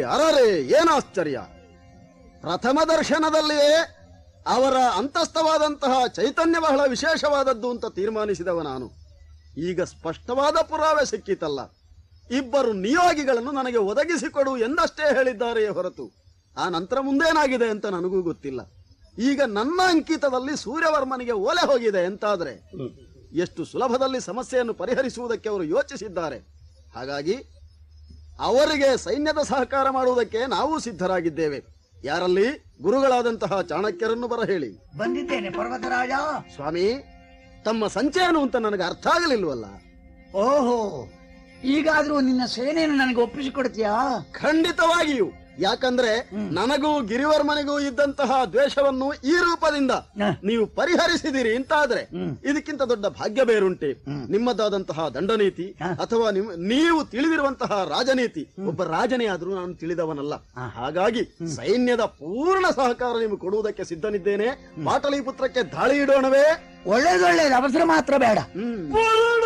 ಅರರೆ ಏನು ಆಶ್ಚರ್ಯ ಪ್ರಥಮ ದರ್ಶನದಲ್ಲಿಯೇ ಅವರ ಅಂತಸ್ಥವಾದಂತಹ ಚೈತನ್ಯ ಬಹಳ ವಿಶೇಷವಾದದ್ದು ಅಂತ ತೀರ್ಮಾನಿಸಿದವ ನಾನು ಈಗ ಸ್ಪಷ್ಟವಾದ ಪುರಾವೆ ಸಿಕ್ಕಿತಲ್ಲ ಇಬ್ಬರು ನಿಯೋಗಿಗಳನ್ನು ನನಗೆ ಒದಗಿಸಿಕೊಡು ಎಂದಷ್ಟೇ ಹೇಳಿದ್ದಾರೆಯೇ ಹೊರತು ಆ ನಂತರ ಮುಂದೇನಾಗಿದೆ ಅಂತ ನನಗೂ ಗೊತ್ತಿಲ್ಲ ಈಗ ನನ್ನ ಅಂಕಿತದಲ್ಲಿ ಸೂರ್ಯವರ್ಮನಿಗೆ ಓಲೆ ಹೋಗಿದೆ ಎಂತಾದ್ರೆ ಎಷ್ಟು ಸುಲಭದಲ್ಲಿ ಸಮಸ್ಯೆಯನ್ನು ಪರಿಹರಿಸುವುದಕ್ಕೆ ಅವರು ಯೋಚಿಸಿದ್ದಾರೆ ಹಾಗಾಗಿ ಅವರಿಗೆ ಸೈನ್ಯದ ಸಹಕಾರ ಮಾಡುವುದಕ್ಕೆ ನಾವು ಸಿದ್ಧರಾಗಿದ್ದೇವೆ ಯಾರಲ್ಲಿ ಗುರುಗಳಾದಂತಹ ಚಾಣಕ್ಯರನ್ನು ಬರಹೇಳಿ ಬಂದಿದ್ದೇನೆ ಪರ್ವತರಾಜ ಸ್ವಾಮಿ ತಮ್ಮ ಸಂಚಯನು ಅಂತ ನನಗೆ ಅರ್ಥ ಆಗಲಿಲ್ವಲ್ಲ ಓಹೋ ಈಗಾದ್ರೂ ನಿನ್ನ ಸೇನೆಯನ್ನು ನನಗೆ ಒಪ್ಪಿಸಿಕೊಡ್ತೀಯಾ ಖಂಡಿತವಾಗಿಯೂ ಯಾಕಂದ್ರೆ ನನಗೂ ಗಿರಿವರ್ಮನಿಗೂ ಇದ್ದಂತಹ ದ್ವೇಷವನ್ನು ಈ ರೂಪದಿಂದ ಹ. ನೀವು ಪರಿಹರಿಸಿದಿರಿ ಅಂತಾದ್ರೆ ಹ್ಮ್. ಇದಕ್ಕಿಂತ ದೊಡ್ಡ ಭಾಗ್ಯ ಬೇರುಂಟೆ ನಿಮ್ಮದಾದಂತಹ ದಂಡನೀತಿ ಹ. ಅಥವಾ ನಿಮ್- ನೀವು ತಿಳಿದಿರುವಂತಹ ರಾಜನೀತಿ ಒಬ್ಬ ರಾಜನೇ ಆದ್ರೂ ನಾನು ತಿಳಿದವನಲ್ಲ ಹಾಗಾಗಿ ಸೈನ್ಯದ ಪೂರ್ಣ ಸಹಕಾರ ನಿಮಗೆ ಕೊಡುವುದಕ್ಕೆ ಸಿದ್ಧನಿದ್ದೇನೆ ಪಾಟಲಿಪುತ್ರಕ್ಕೆ ದಾಳಿ ಇಡೋಣವೇ ಒಳ್ಳೇದೊಳ್ಳೇದು ಅವಸರ ಮಾತ್ರ ಬೇಡ ಹ್ಮ್